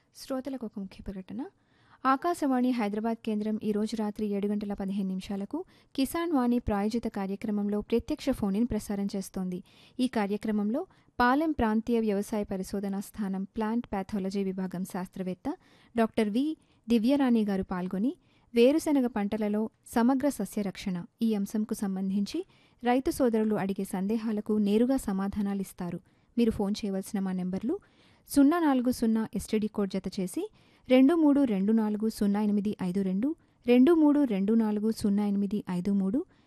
శ్రోతలకు ఒక ముఖ్య ప్రకటన ఆకాశవాణి హైదరాబాద్ కేంద్రం ఈ రోజు రాత్రి ఏడు గంటల పదిహేను నిమిషాలకు కిసాన్ వాణి ప్రాయోజిత కార్యక్రమంలో ప్రత్యక్ష ఫోన్ ప్రసారం చేస్తోంది ఈ కార్యక్రమంలో పాలెం ప్రాంతీయ వ్యవసాయ పరిశోధనా స్థానం ప్లాంట్ పాథాలజీ విభాగం శాస్త్రవేత్త డాక్టర్ వి దివ్యరాణి గారు పాల్గొని వేరుశెనగ పంటలలో సమగ్ర సస్యరక్షణ ఈ అంశంకు సంబంధించి రైతు సోదరులు అడిగే సందేహాలకు నేరుగా సమాధానాలిస్తారు మీరు ఫోన్ చేయవలసిన మా నెంబర్లు సున్నా నాలుగు సున్నా ఎస్టీడీ కోడ్ జత చేసి రెండు మూడు రెండు నాలుగు సున్నా ఎనిమిది ఐదు రెండు రెండు మూడు రెండు నాలుగు సున్నా ఎనిమిది ఐదు మూడు